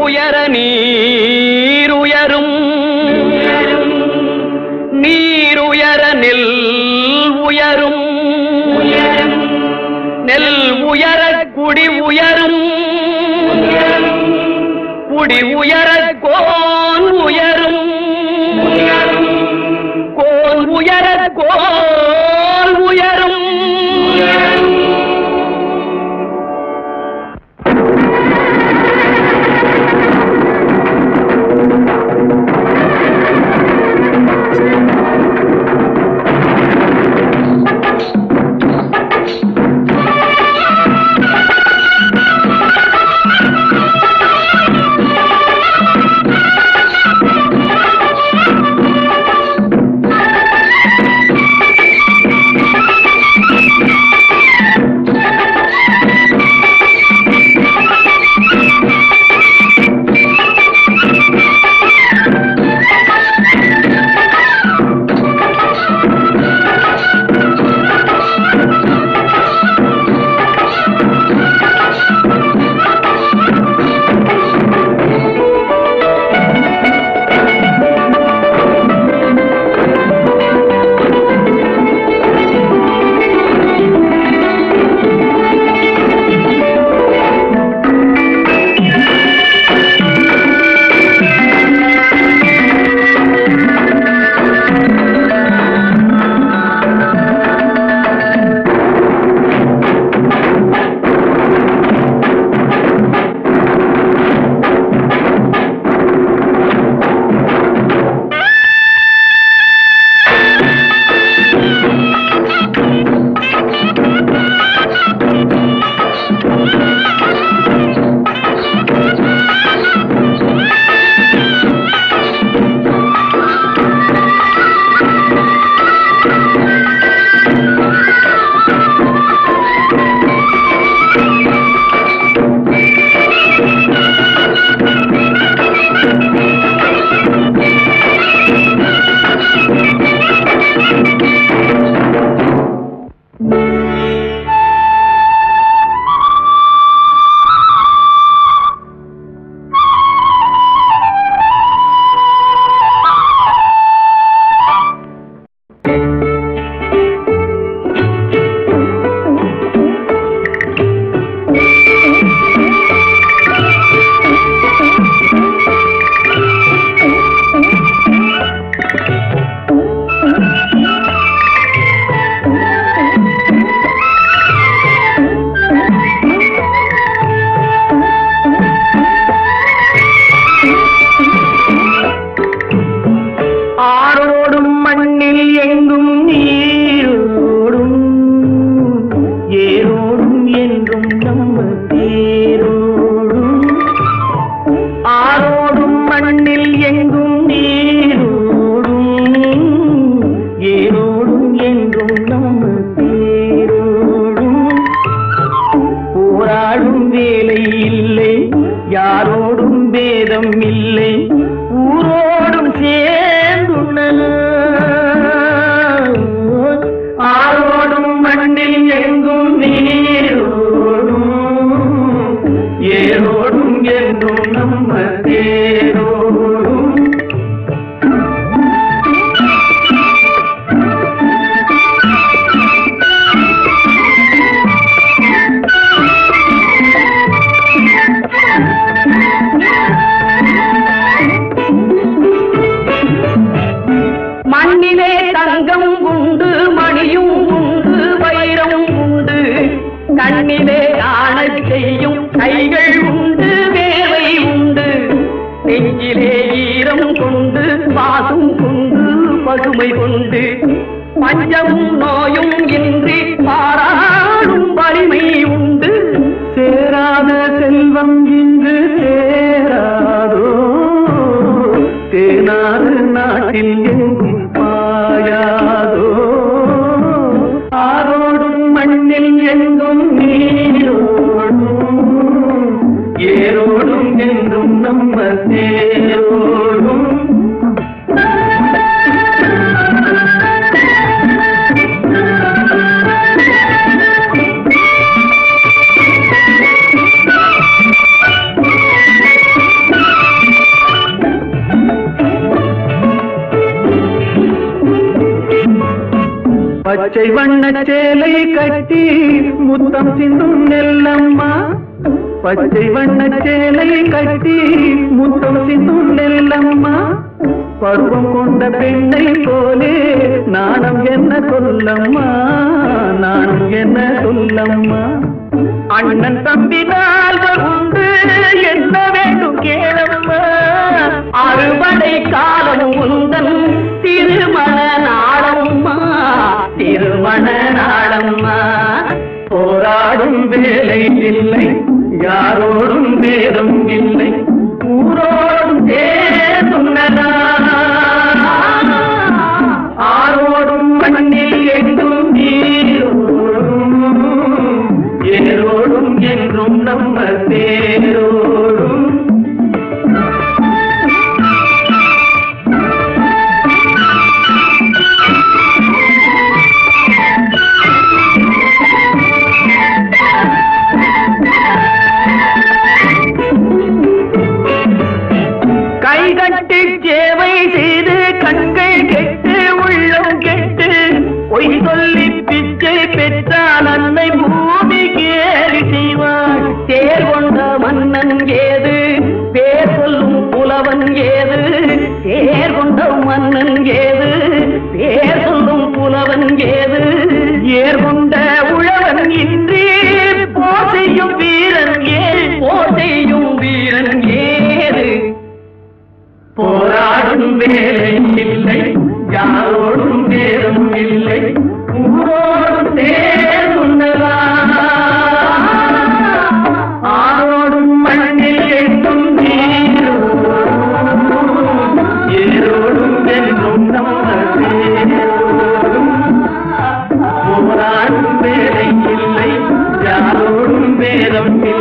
உயர நீர் உயரும் நீர் உயர நெல் உயரும் நெல் உயர குடி உயரும் குடி உயர கோன் உயரும் கோல் உயர கோல் உயரும் ஆரோடும் மண்ணில் எங்கும் நீரோடும் ஏரோடும் என்றும் நம்ம தேரோடும் ஆரோடும் மண்ணில் எங்கும் நீரோடும் ஏரோடும் என்றும் நம்ம தேரோடும் போராடும் வேலை இல்லை யாரோடும் பேதம் இல்லை ஊரோடும் சேர்ந்துள்ளன ஆரோடும் மண்ணில் எங்கும் நீரோடும் ஏரோடும் என்றும் நம்ம தேரோடும் மண்ணிலே தங்கம் உண்டு மணியும் உண்டு வைரம் உண்டு கண்ணிலே ஆண செய்யும் கைகள் உண்டு வேலை உண்டு நெஞ்சிலே ஈரம் கொண்டு பாசும் கொண்டு பசுமை கொண்டு பஞ்சமும் நோயும் இன்றி பாராடும் வலிமை உண்டு சேராத செல்வம் இங்கு சேராதோ தேனாறு நாட்டில் எங்கும் பாயாதோ ஆரோடும் மண்ணில் எங்கும் நீரோடும் ஏரோடும் என்றும் நம்ம தேரோடும் பச்சை வண்ண சேலை கட்டி முத்தம் சிந்தும் நெல்லம்மா பச்சை வண்ண சேலை கட்டி முத்தம் சிந்தும் நெல்லம்மா பருவம் கொண்ட பெண்ணை போலே நாணம் என்ன சொல்லம்மா நாணம் என்ன சொல்லம்மா அண்ணன் தம்பி நாள்கள் உண்டு என்ன வேண்டும் கேளம்மா அறுவடை காலம் உந்தன் திருமண நாளம்மா திருமண நாளம்மா போராடும் வேலை இல்லை யாரோடும் வேதம் இல்லை ஊரோடும் தேர்ந்துள்ளதா ஆரோடும் மண்ணில் எங்கும் நீரோடும் ஏரோடும் என்றும் நம்ம தேரோடும் கைகட்டி சேவை செய்து கண்கள் கெட்டு உள்ளம் கெட்டு பொய் சொல்லி பிச்சை பெற்றால் அன்னை பூமி கேலி செய்வாள் தேர் கொண்ட மன்னன் ஏது பேர் சொல்லும் புலவன் ஏது தேர் கொண்ட மன்னன் ஏது பேர் சொல்லும் புலவன் ஏது ஏர் கொண்ட உழவன் இன்றி போர் செய்யும் வீரன் ஏ போர் செய்யும் வீரன் ஏது போராடும் வேலை இல்லை யாரோடும் நேரம் இல்லை ஊரோடும் தேர்ந்துள்ளதா ஆரோடும் மண்ணில் எட்டும் நீரோடும் ஏரோடும் என்றும் நம்ம தேரோடும் போராடும் வேலை இல்லை யாரோடும் வேதம் இல்லை